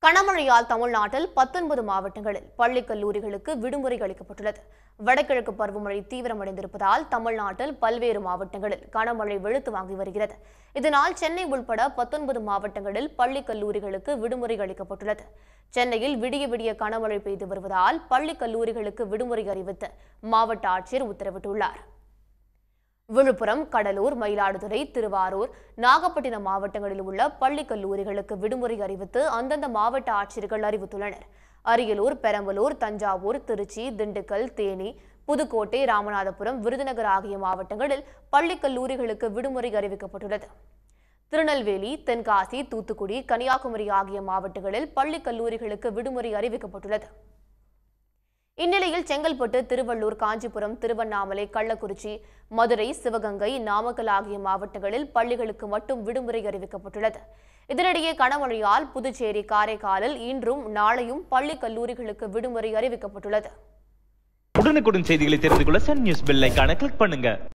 கனமழையால் தமிழ்நாட்டில் பத்தொன்பது மாவட்டங்களில் பள்ளி கல்லூரிகளுக்கு விடுமுறை அளிக்கப்பட்டுள்ளது வடகிழக்கு பருவமழை தீவிரமடைந்திருப்பதால் தமிழ்நாட்டில் பல்வேறு மாவட்டங்களில் கனமழை வெளுத்து வாங்கி வருகிறது இதனால் சென்னை உள்பட பத்தொன்பது மாவட்டங்களில் பள்ளி கல்லூரிகளுக்கு விடுமுறை அளிக்கப்பட்டுள்ளது சென்னையில் விடிய விடிய கனமழை பெய்து வருவதால் பள்ளி கல்லூரிகளுக்கு விடுமுறை அறிவித்து மாவட்ட ஆட்சியர் உத்தரவிட்டுள்ளார் விழுப்புரம் கடலூர் மயிலாடுதுறை திருவாரூர் நாகப்பட்டினம் மாவட்டங்களில் உள்ள பள்ளி கல்லூரிகளுக்கு விடுமுறை அறிவித்து அந்தந்த மாவட்ட ஆட்சியர்கள் அறிவித்துள்ளனர் அரியலூர் பெரம்பலூர் தஞ்சாவூர் திருச்சி திண்டுக்கல் தேனி புதுக்கோட்டை ராமநாதபுரம் விருதுநகர் ஆகிய மாவட்டங்களில் பள்ளி கல்லூரிகளுக்கு விடுமுறை அறிவிக்கப்பட்டுள்ளது திருநெல்வேலி தென்காசி தூத்துக்குடி கன்னியாகுமரி ஆகிய மாவட்டங்களில் பள்ளி கல்லூரிகளுக்கு விடுமுறை அறிவிக்கப்பட்டுள்ளது இந்நிலையில் செங்கல்பட்டு திருவள்ளூர் காஞ்சிபுரம் திருவண்ணாமலை கள்ளக்குறிச்சி மதுரை சிவகங்கை நாமக்கல் ஆகிய மாவட்டங்களில் பள்ளிகளுக்கு மட்டும் விடுமுறை அறிவிக்கப்பட்டுள்ளது இதனிடையே கனமழையால் புதுச்சேரி காரைக்காலில் இன்றும் நாளையும் பள்ளி கல்லூரிகளுக்கு விடுமுறை அறிவிக்கப்பட்டுள்ளது உடனுக்குடன் செய்திகளை தெரிந்து கொள்ள சன் நியூஸ் பெல் ஐகானை கிளிக் பண்ணுங்க